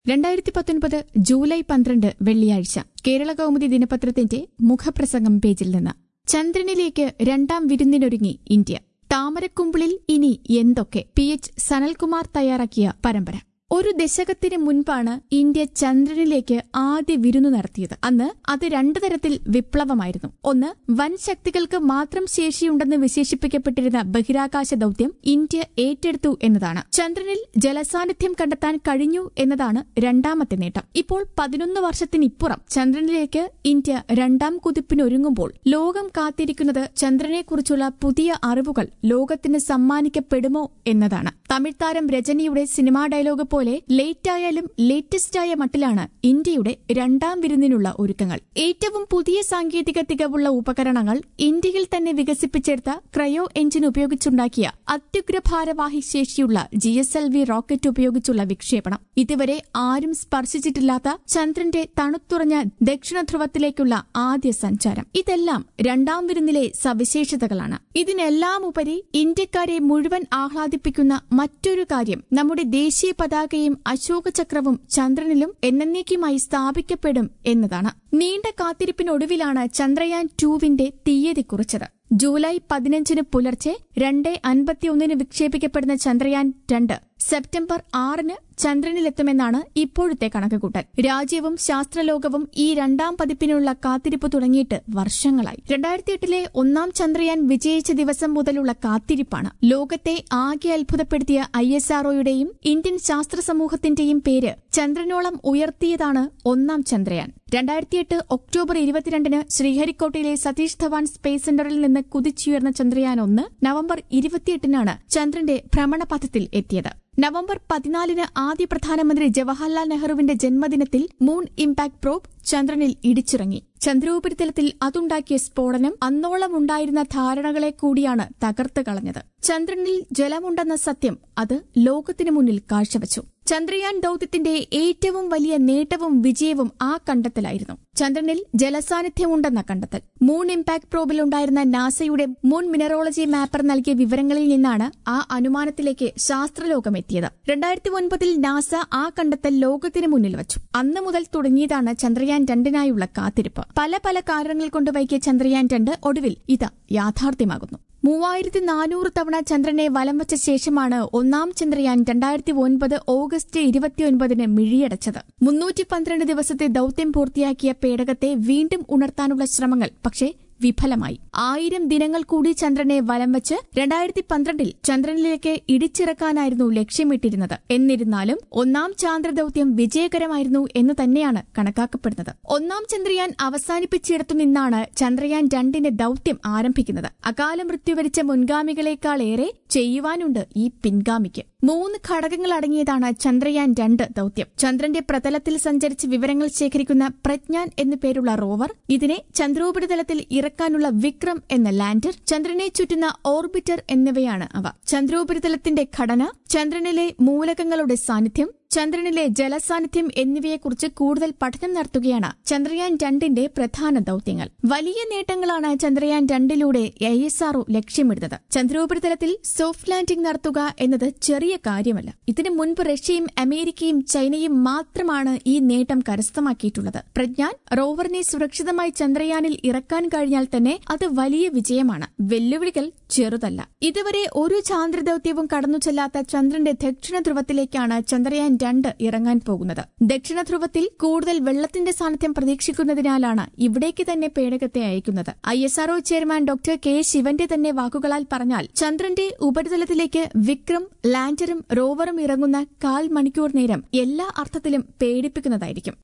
രണ്ടായിരത്തി പത്തൊൻപത് ജൂലൈ പന്ത്രണ്ട് വെള്ളിയാഴ്ച കേരള കൗമുദി ദിനപത്രത്തിന്റെ മുഖപ്രസംഗം പേജിൽ നിന്ന് ചന്ദ്രനിലേക്ക് രണ്ടാം വിരുന്നിനൊരുങ്ങി ഇന്ത്യ താമരക്കുമ്പിളിൽ ഇനി എന്തൊക്കെ പി എച്ച് സനൽകുമാർ തയ്യാറാക്കിയ പരമ്പര ഒരു ദശകത്തിന് മുൻപാണ് ഇന്ത്യ ചന്ദ്രനിലേക്ക് ആദ്യ വിരുന്നു നടത്തിയത് അന്ന് അത് രണ്ടു തരത്തിൽ വിപ്ലവമായിരുന്നു ഒന്ന് വൻ ശക്തികൾക്ക് മാത്രം ശേഷിയുണ്ടെന്ന് വിശേഷിപ്പിക്കപ്പെട്ടിരുന്ന ബഹിരാകാശ ദൌത്യം ഇന്ത്യ ഏറ്റെടുത്തു എന്നതാണ് ചന്ദ്രനിൽ ജലസാന്നിധ്യം കണ്ടെത്താൻ കഴിഞ്ഞു എന്നതാണ് രണ്ടാമത്തെ നേട്ടം ഇപ്പോൾ പതിനൊന്ന് വർഷത്തിനിപ്പുറം ചന്ദ്രനിലേക്ക് ഇന്ത്യ രണ്ടാം കുതിപ്പിനൊരുങ്ങുമ്പോൾ ലോകം കാത്തിരിക്കുന്നത് ചന്ദ്രനെക്കുറിച്ചുള്ള പുതിയ അറിവുകൾ ലോകത്തിന് സമ്മാനിക്കപ്പെടുമോ എന്നതാണ് തമിഴ് താരം രജനിയുടെ സിനിമാ ഡയലോഗ് പോലെ ലേറ്റ് ആയാലും ലേറ്റസ്റ്റ് ആയ മട്ടിലാണ് ഇന്ത്യയുടെ രണ്ടാം വിരുന്നിനുള്ള ഒരുക്കങ്ങൾ ഏറ്റവും പുതിയ സാങ്കേതിക തികവുള്ള ഉപകരണങ്ങൾ ഇന്ത്യയിൽ തന്നെ വികസിപ്പിച്ചെടുത്ത ക്രയോ എഞ്ചിൻ ഉപയോഗിച്ചുണ്ടാക്കിയ അത്യുഗ്ര ഭാരവാഹി ശേഷിയുള്ള G S L V rocket ഉപയോഗിച്ചുള്ള വിക്ഷേപണം ഇതുവരെ ആരും സ്പർശിച്ചിട്ടില്ലാത്ത ചന്ദ്രന്റെ തണുത്തുറഞ്ഞ ദക്ഷിണ ധ്രുവത്തിലേക്കുള്ള ആദ്യ സഞ്ചാരം ഇതെല്ലാം രണ്ടാം വിരുന്നിലെ സവിശേഷതകളാണ് ഇതിനെല്ലാം ഉപരി ഇന്ത്യക്കാരെ മുഴുവൻ ആഹ്ലാദിപ്പിക്കുന്ന മറ്റൊരു കാര്യം നമ്മുടെ ദേശീയ പതാകയും അശോകചക്രവും ചന്ദ്രനിലും എന്നേക്കുമായി സ്ഥാപിക്കപ്പെടും എന്നതാണ് നീണ്ട കാത്തിരിപ്പിനൊടുവിലാണ് ചന്ദ്രയാൻ ടൂവിന്റെ തീയതി കുറിച്ചത് ജൂലൈ പതിനഞ്ചിന് പുലർച്ചെ രണ്ട് അൻപത്തിയൊന്നിന് വിക്ഷേപിക്കപ്പെടുന്ന ചന്ദ്രയാൻ രണ്ട് സെപ്റ്റംബർ ആറിന് ചന്ദ്രനിലെത്തുമെന്നാണ് ഇപ്പോഴത്തെ കണക്കുകൂട്ടൽ രാജ്യവും ശാസ്ത്രലോകവും ഈ രണ്ടാം പതിപ്പിനുള്ള കാത്തിരിപ്പ് തുടങ്ങിയിട്ട് വർഷങ്ങളായി രണ്ടായിരത്തി എട്ടിലെ ഒന്നാം ചന്ദ്രയാൻ വിജയിച്ച ദിവസം മുതലുള്ള കാത്തിരിപ്പാണ് ലോകത്തെ ആകെ അത്ഭുതപ്പെടുത്തിയ ഐ എസ് ആർഒയുടെയും ഇന്ത്യൻ ശാസ്ത്ര സമൂഹത്തിന്റെയും പേര് ചന്ദ്രനോളം ഉയർത്തിയതാണ് ഒന്നാം ചന്ദ്രയാൻ രണ്ടായിരത്തിയെട്ട് ഒക്ടോബർ ഇരുപത്തിരണ്ടിന് ശ്രീഹരിക്കോട്ടയിലെ സതീഷ് ധവാൻ സ്പേസ് സെന്ററിൽ നിന്ന് കുതിച്ചുയർന്ന ചന്ദ്രയാൻ ഒന്ന് നവംബർ ഇരുപത്തിയെട്ടിനാണ് ചന്ദ്രന്റെ ഭ്രമണപഥത്തിൽ എത്തിയത് നവംബർ പതിനാലിന് ആദ്യ പ്രധാനമന്ത്രി ജവഹർലാൽ നെഹ്റുവിന്റെ ജന്മദിനത്തിൽ മൂൺ ഇംപാക്ട് പ്രോബ് ചന്ദ്രനിൽ ഇടിച്ചിറങ്ങി ചന്ദ്രോപരിതലത്തിൽ അതുണ്ടാക്കിയ സ്ഫോടനം അന്നോളം ഉണ്ടായിരുന്ന ധാരണകളെ കൂടിയാണ് തകർത്ത് കളഞ്ഞത് ചന്ദ്രനിൽ ജലമുണ്ടെന്ന സത്യം അത് ലോകത്തിനു മുന്നിൽ കാഴ്ചവച്ചു ചന്ദ്രയാൻ ദൌത്യത്തിന്റെ ഏറ്റവും വലിയ നേട്ടവും വിജയവും ആ കണ്ടെത്തലായിരുന്നു ചന്ദ്രനിൽ ജലസാന്നിധ്യമുണ്ടെന്ന കണ്ടെത്തൽ മൂൺ ഇംപാക്ട് പ്രോബിൽ ഉണ്ടായിരുന്ന നാസയുടെ മൂൺ മിനറോളജി മാപ്പർ നൽകിയ വിവരങ്ങളിൽ നിന്നാണ് ആ അനുമാനത്തിലേക്ക് ശാസ്ത്രലോകം എത്തിയത് രണ്ടായിരത്തി ഒൻപതിൽ നാസ ആ കണ്ടെത്തൽ ലോകത്തിന് മുന്നിൽ വച്ചു അന്ന് മുതൽ തുടങ്ങിയതാണ് ചന്ദ്രയാൻ രണ്ടിനായുള്ള കാത്തിരിപ്പ് പല പല കാരണങ്ങൾ കൊണ്ട് വൈകിയ ചന്ദ്രയാൻ രണ്ട് ഒടുവിൽ ഇത് യാഥാർത്ഥ്യമാകുന്നു മൂവായിരത്തി നാനൂറ് തവണ ചന്ദ്രനെ വലം വച്ച ശേഷമാണ് ഒന്നാം ചന്ദ്രയാൻ രണ്ടായിരത്തി ഒൻപത് ഓഗസ്റ്റ് ഇരുപത്തിയൊൻപതിന് മിഴിയടച്ചത് മുന്നൂറ്റി പന്ത്രണ്ട് ദിവസത്തെ ദൌത്യം പൂർത്തിയാക്കിയ പേടകത്തെ വീണ്ടും ഉണർത്താനുള്ള ശ്രമങ്ങൾ പക്ഷേ വിഫലമായി ആയിരം ദിനങ്ങൾ കൂടി ചന്ദ്രനെ വലം വെച്ച് രണ്ടായിരത്തി പന്ത്രണ്ടിൽ ചന്ദ്രനിലേക്ക് ഇടിച്ചിറക്കാനായിരുന്നു ലക്ഷ്യമിട്ടിരുന്നത് എന്നിരുന്നാലും ഒന്നാം ചാന്ദ്രദൌത്യം വിജയകരമായിരുന്നു എന്ന് തന്നെയാണ് കണക്കാക്കപ്പെടുന്നത് ഒന്നാം ചന്ദ്രയാൻ അവസാനിപ്പിച്ചിടത്തു നിന്നാണ് ചന്ദ്രയാൻ രണ്ടിന്റെ ദൌത്യം ആരംഭിക്കുന്നത് അകാല മൃത്യു വരിച്ച മുൻഗാമികളെക്കാളേറെ ചെയ്യുവാനുണ്ട് ഈ പിൻഗാമിക്ക് മൂന്ന് ഘടകങ്ങൾ അടങ്ങിയതാണ് ചന്ദ്രയാൻ രണ്ട് ദൌത്യം ചന്ദ്രന്റെ പ്രതലത്തിൽ സഞ്ചരിച്ച് വിവരങ്ങൾ ശേഖരിക്കുന്ന പ്രജ്ഞാൻ എന്നു പേരുള്ള റോവർ ഇതിനെ ചന്ദ്രോപരിതലത്തിൽ ഇറക്കാനുള്ള വിക്രം എന്ന ലാൻഡർ ചന്ദ്രനെ ചുറ്റുന്ന ഓർബിറ്റർ എന്നിവയാണ് അവ ചന്ദ്രോപരിതലത്തിന്റെ ഘടന ചന്ദ്രനിലെ മൂലകങ്ങളുടെ സാന്നിധ്യം ചന്ദ്രനിലെ ജലസാന്നിധ്യം എന്നിവയെക്കുറിച്ച് കൂടുതൽ പഠനം നടത്തുകയാണ് ചന്ദ്രയാൻ രണ്ടിന്റെ പ്രധാന ദൌത്യങ്ങൾ വലിയ നേട്ടങ്ങളാണ് ചന്ദ്രയാൻ രണ്ടിലൂടെ ഐ എസ് ആർഒ ലക്ഷ്യമിടുന്നത് ചന്ദ്രോപരിതലത്തിൽ സോഫ്റ്റ് ലാൻഡിംഗ് നടത്തുക എന്നത് ചെറിയ കാര്യമല്ല ഇതിനു മുൻപ് റഷ്യയും അമേരിക്കയും ചൈനയും മാത്രമാണ് ഈ നേട്ടം കരസ്ഥമാക്കിയിട്ടുള്ളത് പ്രജ്ഞാൻ റോവറിനെ സുരക്ഷിതമായി ചന്ദ്രയാനിൽ ഇറക്കാൻ കഴിഞ്ഞാൽ തന്നെ അത് വലിയ വിജയമാണ് വെല്ലുവിളികൾ ചെറുതല്ല ഇതുവരെ ഒരു ചാന്ദ്രദൌത്യവും കടന്നു ചെല്ലാത്ത ചന്ദ്രന്റെ ദക്ഷിണ ധ്രുവത്തിലേക്കാണ് ചന്ദ്രയാൻ രണ്ട് ഇറങ്ങാൻ പോകുന്നത് ദക്ഷിണ ധ്രുവത്തിൽ കൂടുതൽ വെള്ളത്തിന്റെ സാന്നിധ്യം പ്രതീക്ഷിക്കുന്നതിനാലാണ് ഇവിടേക്ക് തന്നെ പേടകത്തെ അയക്കുന്നത് I S R O chairman doctor K ശിവന്റെ തന്നെ വാക്കുകളാൽ പറഞ്ഞാൽ ചന്ദ്രന്റെ ഉപരിതലത്തിലേക്ക് വിക്രം ലാൻഡറും റോവറും ഇറങ്ങുന്ന കാൽ മണിക്കൂർ നേരം എല്ലാ അർത്ഥത്തിലും പേടിപ്പിക്കുന്നതായിരിക്കും